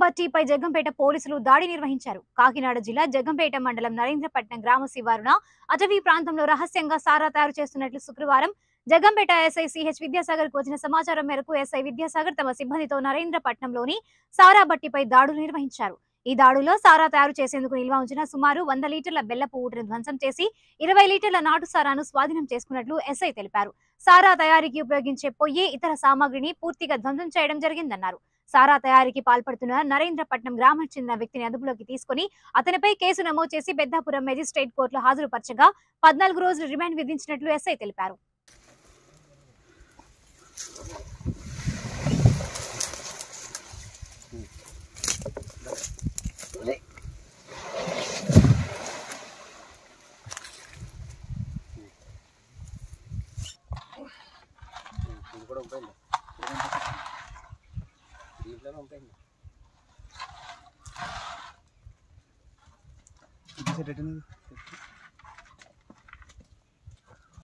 బట్టీపై జగ్గంపేట పోలీసులు దాడి నిర్వహించారు కాకినాడ జిల్లా జగ్గంపేట మండలం నరేంద్రపట్నం గ్రామ శివారున అటవీ ప్రాంతంలో రహస్యంగా సారా తయారు చేస్తున్నట్లు శుక్రవారం జగ్గంపేట ఎస్ఐ సిహెచ్ విద్యాసాగర్ కు వచ్చిన సమాచారం మేరకు ఎస్ఐ విద్యాసాగర్ తమ సిబ్బందితో నరేంద్రపట్నంలోని సారా బట్టిపై దాడులు నిర్వహించారు ఈ దాడులో సారా తయారు చేసేందుకు నిల్వ ఉంచిన సుమారు వంద లీటర్ల బెల్లపు ఊటను ధ్వంసం చేసి ఇరవై లీటర్ల నాటు సారాను స్వాధీనం చేసుకున్నట్లు ఎస్ఐ తెలిపారు సారా తయారీకి ఉపయోగించే పొయ్యి ఇతర సామాగ్రిని పూర్తిగా ధ్వంసం చేయడం జరిగిందన్నారు సారా తయారీకి పాల్పడుతున్న నరేంద్రపట్నం గ్రామం చెందిన వ్యక్తిని అదుపులోకి తీసుకుని అతనిపై కేసు నమోదు చేసి పెద్దాపురం మెజిస్ట్రేట్ కోర్టులో హాజరుపరచగా పద్నాలుగు రోజులు రిమాండ్ విధించినట్లు ఎస్ఐ తెలిపారు ఇది కూడా ఉంటాయింది దీంట్లోనే ఉంటాయింది ఇది సెట్ ఎట్టింది